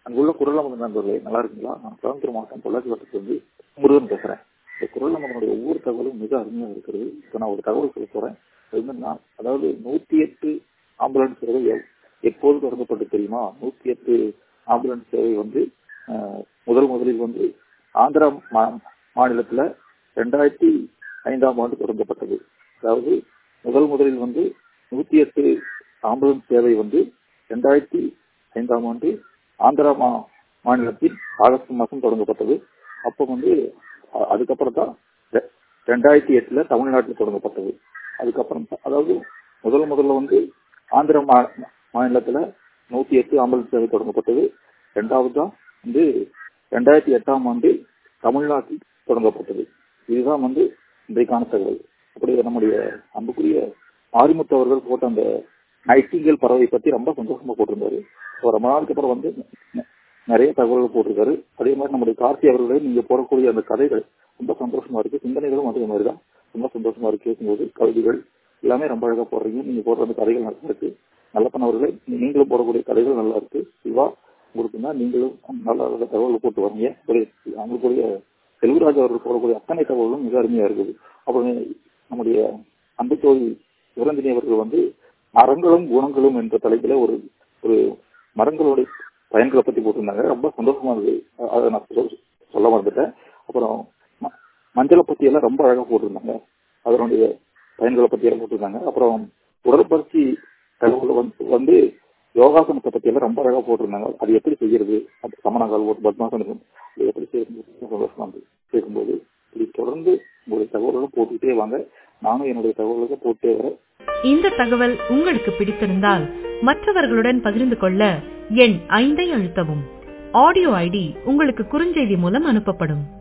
அங்குள்ள குரல் அமர்ந்த நண்பர்களே நல்லா இருக்குங்களா நான் கோயம்புத்தூர் மாவட்டம் பொள்ளாச்சி வட்டத்திலிருந்து முருகன் பேசுறேன் இந்த குரல் அமர்ந்தனுடைய ஒவ்வொரு தகவலும் மிக அருமையாக இருக்கிறது இப்போ நான் ஒரு தகவல் சொல்ல போறேன் அது என்னன்னா அதாவது நூத்தி எட்டு ஆம்புலன்ஸ் சேவை எவ்- எப்போது தொடங்கப்பட்டு தெரியுமா நூத்தி எட்டு ஆம்புலன்ஸ் சேவை வந்து அஹ், முதல் முதலில் வந்து ஆந்திரா மா- மாநிலத்துல ரெண்டாயிரத்தி ஐந்தாம் ஆண்டு தொடங்கப்பட்டது அதாவது முதல் முதலில் வந்து நூத்தி எட்டு ஆம்புலன்ஸ் சேவை வந்து ரெண்டாயிரத்தி ஐந்தாம் ஆண்டு ஆந்திரா மா மாநிலத்தில் ஆகஸ்ட் மாதம் தொடங்கப்பட்டது அப்போ வந்து அ- அதுக்கப்புறம் தான் ரெ- ரெண்டாயிரத்தி எட்டுல தமிழ்நாட்டில் தொடங்கப்பட்டது அதுக்கப்புறம் தான்- அதாவது முதல் முதல்ல வந்து ஆந்திர மா மாநிலத்துல நூத்தி எட்டு ஆம்புலன்ஸ் சேவை தொடங்கப்பட்டது ரெண்டாவது தான் வந்து ரெண்டாயிரத்தி எட்டாம் ஆண்டு தமிழ்நாட்டில் தொடங்கப்பட்டது இதுதான் வந்து இன்றைக்கான தகவல் அப்படி நம்முடைய அன்புக்குரிய மாரிமுத்து அவர்கள் போட்ட அந்த நைட்டிங்கல் பறவை பத்தி ரொம்ப சந்தோஷமா போட்டிருந்தாரு இப்போ ரொம்ப நாளுக்கு அப்புறம் வந்து நெ- நிறைய தகவல்கள் போட்டிருக்காரு அதே மாதிரி நம்முடைய கார்த்தி அவர்களே நீங்க போடக்கூடிய அந்த கதைகள் ரொம்ப சந்தோஷமா இருக்கு சிந்தனைகளும் அதே மாதிரி தான் ரொம்ப சந்தோஷமா இருக்கு கேட்கும்போது கவிதைகள் எல்லாமே ரொம்ப அழகா போடுறீங்க நீங்க போடுற அந்த கதைகள் நல்லா இருக்கு நல்லப்பன் அவர்களே நீங்களும் போடக்கூடிய கதைகள் நல்லா இருக்கு சிவா உங்களுக்கு தான் நீங்களும் நல்ல நல்ல தகவல் போட்டு வரீங்க ஒரு அவங்களுக்குரிய செல்வராஜ் அவர்கள் போடக்கூடிய அத்தனை தகவலும் மிக அருமையா இருக்குது அப்புறம் நம்முடைய அன்பு தோழி சிவரஞ்சனி அவர்கள் வந்து மரங்களும் குணங்களும் என்ற தலைப்பில ஒரு ஒரு மரங்களுடைய பயன்களை பத்தி போட்டிருந்தாங்க ரொம்ப சந்தோஷமா இருந்தது அ- அதை நான் சொல்- சொல்ல மறந்துட்டேன் அப்புறம் ம- மஞ்சளை பத்தி எல்லாம் ரொம்ப அழகா போட்டிருந்தாங்க அதனுடைய பயன்களை பத்தி எல்லாம் போட்டிருந்தாங்க அப்புறம் உடற்பயிற்சி தகவல் வந்து வந்து யோகாசனத்தை பத்தி எல்லாம் ரொம்ப அழகா போட்டிருந்தாங்க அது எப்படி செய்யறது அது சமணங்கால் ஒரு பத்மாசனம் அது எப்படி செய்யறது சந்தோஷமா இருந்தது கேட்கும்போது இப்படி தொடர்ந்து உங்களுடைய தகவல்களும் போட்டுக்கிட்டே வாங்க நானும் என்னுடைய தகவல்களை போட்டே வரேன் இந்த தகவல் உங்களுக்கு பிடித்திருந்தால் மற்றவர்களுடன் பகிர்ந்து கொள்ள எண் ஐந்தை அழுத்தவும் ஆடியோ ஐடி உங்களுக்கு குறுஞ்செய்தி மூலம் அனுப்பப்படும்